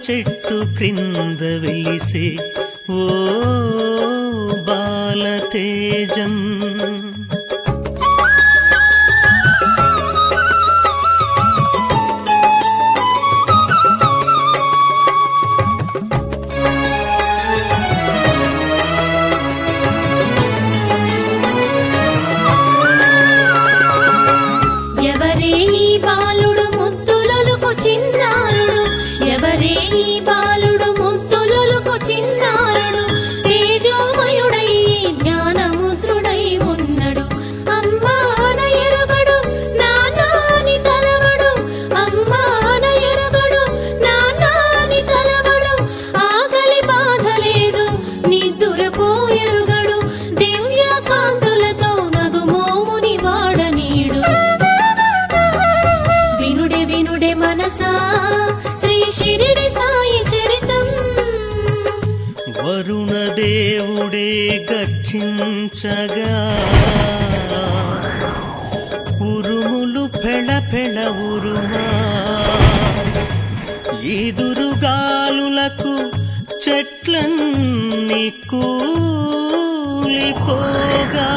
చెట్టు క్రింద వెలిసే ఓ బాలతేజం ఎవరే ఈ బాలుడు ముద్దులొలుకు చిన్నారుడు ఎవరే ఈ బాలుడు ముద్దులొలుకు చిన్నారుడు తేజోమయుడై జ్ఞానముద్రుడై ఉన్నడు అమ్మా అన ఎరుగడు నాన్నా అని తలవడు అమ్మా అన ఎరుగడు నాన్నా అని తలవడు ఆకలి బాధ లేదు నిద్దురపోయరుగడు దివ్య కాంతులతో నగుమోముని వాడనీడు వినుడే వినుడే మనసా శ్రీ షిరిడి సాయి చరితం వరుణదేవుడే గర్జించగా ఉరుములు ఫెళ ఫెళ ఉరుమా ఎదురుగాలులకు చెట్లన్నీ కూలిపోగా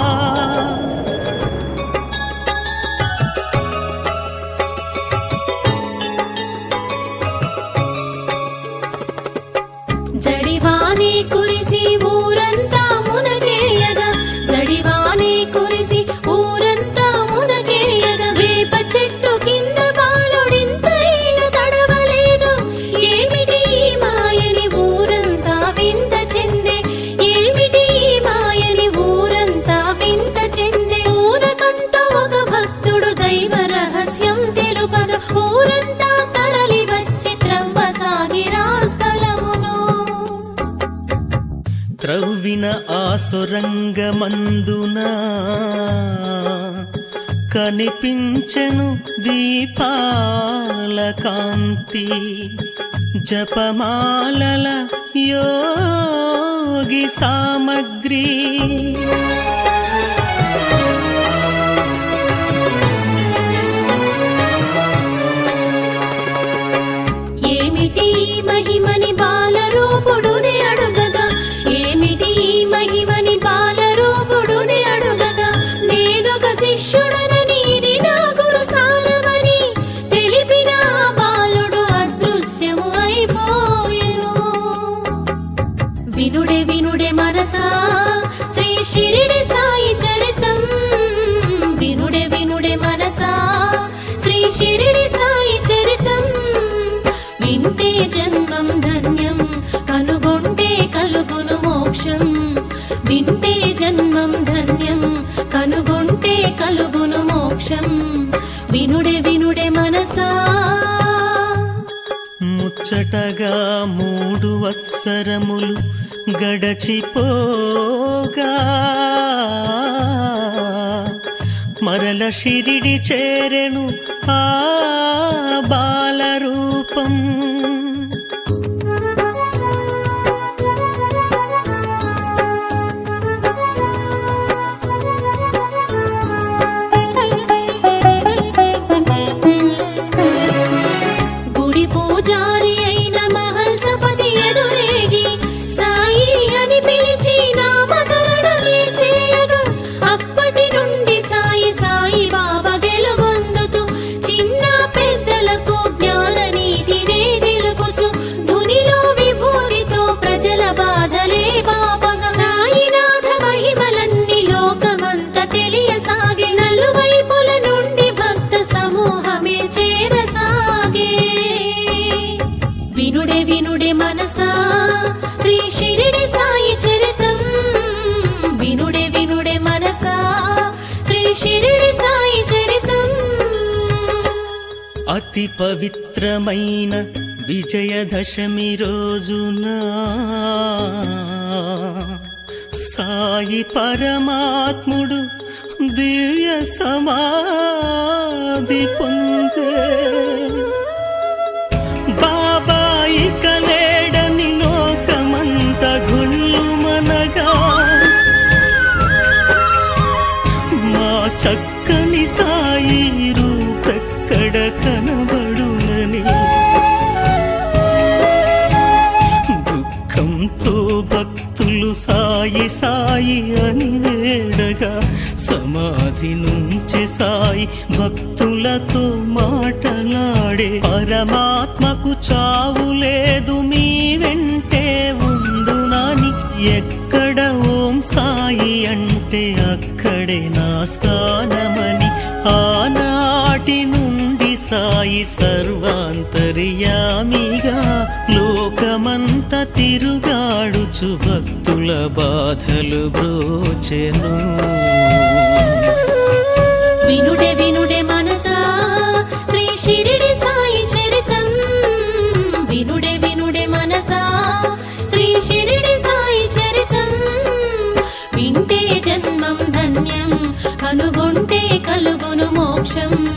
జడివానే కురిసి ఊరంతా మునగేయగా జడివానే కురిసి ఊరంతా మునగేయగా వేప చెట్టు కింద బాలుడింతైన తడవలేదు ఏమిటి ఈ మాయని ఊరంతా వింత చెందే ఏమిటి ఈ మాయని ఊరంతా వింత చెందే ఊరకంతా ఒక భక్తుడు దైవ రహస్యం తెలుపగా ఊరంతా తరలి వచ్చి త్రవ్వసాగిరా స్థలమును త్రవ్విన ఆ సొరంగమందున కనిపించెను దీపాల కాంతి జపమాలల యోగి సామగ్రి ఏమిటి ఈ మహిమని బాలరూపుడుని అడుగగా ఏమిటి ఈ మహిమని బాలరూపుడుని అడుగగా నేనొక శిష్యుడనని ఇది నా గురు స్థానమని తెలిపిన ఆ బాలుడు అదృశ్యము అయిపోయెను వినుడే వినుడే మనసా శ్రీ షిరిడి సాయి చరితం వినుడే వినుడే మనసా శ్రీ షిరిడి సాయి చరితం వింటే జన్మం ధన్యం కనుగొంటే కలుగును మోక్షం వింటే జన్మం ధన్యం కనుగొంటే కలుగును మోక్షం వినుడే వినుడే మనసా ముచ్చటగా మూడు వత్సరములు గడచిపోగా మరల షిరిడి చేరెను ఆ బాలరూపం గుడి పూజారి అయిన మహల్సపతి ఎదురేగి సాయి అని పిలిచి నామకరణమే చేయగా అప్పటి నుండి సాయి సాయి బాబా గెలుగొందుతూ చిన్న పెద్దలకు జ్ఞాన నీతినే తెలుపుచు ధునిలో విభూతితో ప్రజల బాధలే బాబగా సాయినాథ మహిమలన్నీ లోకమంత తెలియసాగే నలువైపుల నుండి భక్త సమూహమే చేరసాగే వినుడే వినుడే మనసా శ్రీ షిరిడి సాయి చరితం వినుడే వినుడే మనసా శ్రీ షిరిడి సాయి చరితం అతి పవిత్రమైన విజయదశమి రోజున సాయి పరమాత్ముడు దివ్య సమాధి పొందే బాబా ఇక లేడని లోకమంత గుళ్ళుమనగా మా చక్కని సాయి రూపెక్కడ కనబడునని ప్రియమాత్మకు చావు లేదు మీ వెంటే ఉందునని ఎక్కడ ఓం సాయి అంటే అక్కడే నా స్థానమని ఆనాటి నుండి సాయి సర్వాంతర్యామిగా లోకమంత తిరుగాడుచు భక్తుల బాధలు బ్రోచెను వినుడే వినుడే మనసా శ్రీ షిరిడి సాయి చరితం వినుడే వినుడే మనసా శ్రీ షిరిడి సాయి చరితం వింటే జన్మం ధన్యం కనుగొంటే కలుగును మోక్షం